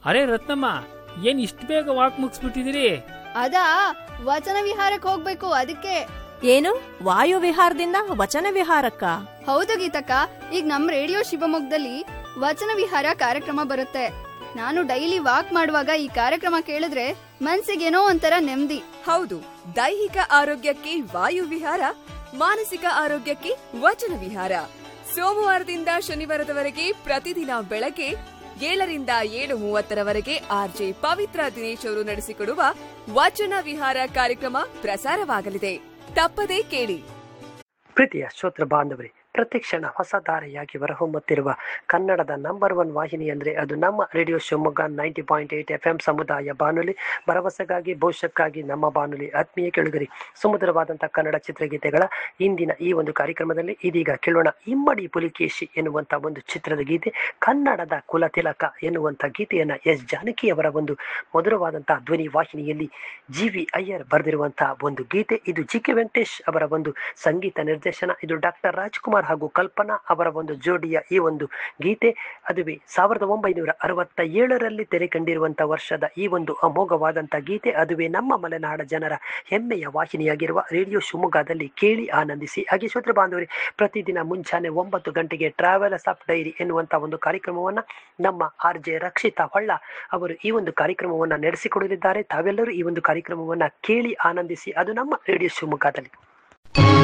ಅರೆ ರತ್ನಮ್ಮ ಏನ್ ಇಷ್ಟು ಬೇಗ ವಾಕ್ ಮುಗಿಸ್ಬಿಟ್ಟಿದಿರಿ ಅದಾ ವಚನ ವಿಹಾರಕ್ಕೆ ಹೋಗ್ಬೇಕು ಅದಕ್ಕೆ ಏನು ವಾಯು ವಿಹಾರದಿಂದ ವಚನ ವಿಹಾರಕ್ಕ ಹೌದು ಗೀತಕ್ಕ ಈಗ ನಮ್ ರೇಡಿಯೋ ಶಿವಮೊಗ್ಗದಲ್ಲಿ ವಚನ ವಿಹಾರ ಕಾರ್ಯಕ್ರಮ ಬರುತ್ತೆ ನಾನು ಡೈಲಿ ವಾಕ್ ಮಾಡುವಾಗ ಈ ಕಾರ್ಯಕ್ರಮ ಕೇಳಿದ್ರೆ ಮನ್ಸಿಗೇನೋ ಒಂಥರ ನೆಮ್ಮದಿ ಹೌದು ದೈಹಿಕ ಆರೋಗ್ಯಕ್ಕೆ ವಾಯು ವಿಹಾರ ಮಾನಸಿಕ ಆರೋಗ್ಯಕ್ಕೆ ವಚನ ವಿಹಾರ ಸೋಮವಾರದಿಂದ ಶನಿವಾರದವರೆಗೆ ಪ್ರತಿದಿನ ಬೆಳಗ್ಗೆ ಏಳರಿಂದ ಏಳು ಮೂವತ್ತರವರೆಗೆ ಆರ್ಜೆ ಪವಿತ್ರ ದಿನೇಶ್ ಅವರು ನಡೆಸಿಕೊಡುವ ವಚನ ವಿಹಾರ ಕಾರ್ಯಕ್ರಮ ಪ್ರಸಾರವಾಗಲಿದೆ ತಪ್ಪದೇ ಕೇಳಿ ಪ್ರೀತಿಯ ಶ್ರೋತೃ ಬಾಂಧವರೇ ಪ್ರತಿಕ್ಷಣ ಹೊಸ ಧಾರೆಯಾಗಿ ಹೊರಹೊಮ್ಮುತ್ತಿರುವ ಕನ್ನಡದ ನಂಬರ್ ಒನ್ ವಾಹಿನಿ ಅಂದರೆ ಅದು ನಮ್ಮ radio Shivamogga ninety point eight F M ಸಮುದಾಯ ಬಾನುಲಿ ಭರವಸೆಗಾಗಿ ಭವಿಷ್ಯಕ್ಕಾಗಿ ನಮ್ಮ ಬಾನುಲಿ ಆತ್ಮೀಯ ಕೆಳುಗರಿ ಸುಮಧುರವಾದಂಥ ಕನ್ನಡ ಚಿತ್ರಗೀತೆಗಳ ಇಂದಿನ ಈ ಒಂದು ಕಾರ್ಯಕ್ರಮದಲ್ಲಿ ಇದೀಗ ಕೇಳೋಣ ಇಮ್ಮಡಿ ಪುಲಿಕೇಶಿ ಎನ್ನುವಂಥ ಒಂದು ಚಿತ್ರದ ಗೀತೆ ಕನ್ನಡದ ಕುಲತಿಲಕ ಎನ್ನುವಂಥ ಗೀತೆಯನ್ನು ಎಸ್ ಜಾನಕಿಯವರ ಒಂದು ಮಧುರವಾದಂತಹ ಧ್ವನಿ ವಾಹಿನಿಯಲ್ಲಿ ಜಿ ವಿ ಅಯ್ಯರ್ ಬರೆದಿರುವಂತಹ ಒಂದು ಗೀತೆ ಇದು ಜಿ ಕೆ ವೆಂಕಟೇಶ್ ಅವರ ಒಂದು ಸಂಗೀತ ನಿರ್ದೇಶನ ಇದು ಡಾಕ್ಟರ್ ರಾಜ್ಕುಮಾರ್ ಹಾಗೂ ಕಲ್ಪನಾ ಅವರ ಒಂದು ಜೋಡಿಯ ಈ ಒಂದು ಗೀತೆ ಅದುವೇ ಸಾವಿರದ ಒಂಬೈನೂರ ಅರವತ್ತ ಏಳರಲ್ಲಿ ತೆರೆ ಕಂಡಿರುವಂತಹ ವರ್ಷದ ಈ ಒಂದು ಅಮೋಘವಾದಂಥ ಗೀತೆ ಅದುವೇ ನಮ್ಮ ಮಲೆನಾಡ ಜನರ ಹೆಮ್ಮೆಯ ವಾಹಿನಿಯಾಗಿರುವ ರೇಡಿಯೋ ಶಿವಮೊಗ್ಗದಲ್ಲಿ ಕೇಳಿ ಆನಂದಿಸಿ ಹಾಗೆ ಶ್ರೋತೃ ಬಾಂಧವರೇ ಪ್ರತಿದಿನ ಮುಂಜಾನೆ ಒಂಬತ್ತು ಗಂಟೆಗೆ ಟ್ರಾವೆಲರ್ಸ್ ಆಫ್ ಡೈರಿ ಎನ್ನುವಂಥ ಒಂದು ಕಾರ್ಯಕ್ರಮವನ್ನು ನಮ್ಮ ಆರ್ ಜೆ ರಕ್ಷಿತಾ ಹೊಳ್ಳ ಅವರು ಈ ಒಂದು ಕಾರ್ಯಕ್ರಮವನ್ನು ನಡೆಸಿಕೊಡಲಿದ್ದಾರೆ ತಾವೆಲ್ಲರೂ ಈ ಒಂದು ಕಾರ್ಯಕ್ರಮವನ್ನು ಕೇಳಿ ಆನಂದಿಸಿ ಅದು ನಮ್ಮ ರೇಡಿಯೋ ಶಿವಮೊಗ್ಗದಲ್ಲಿ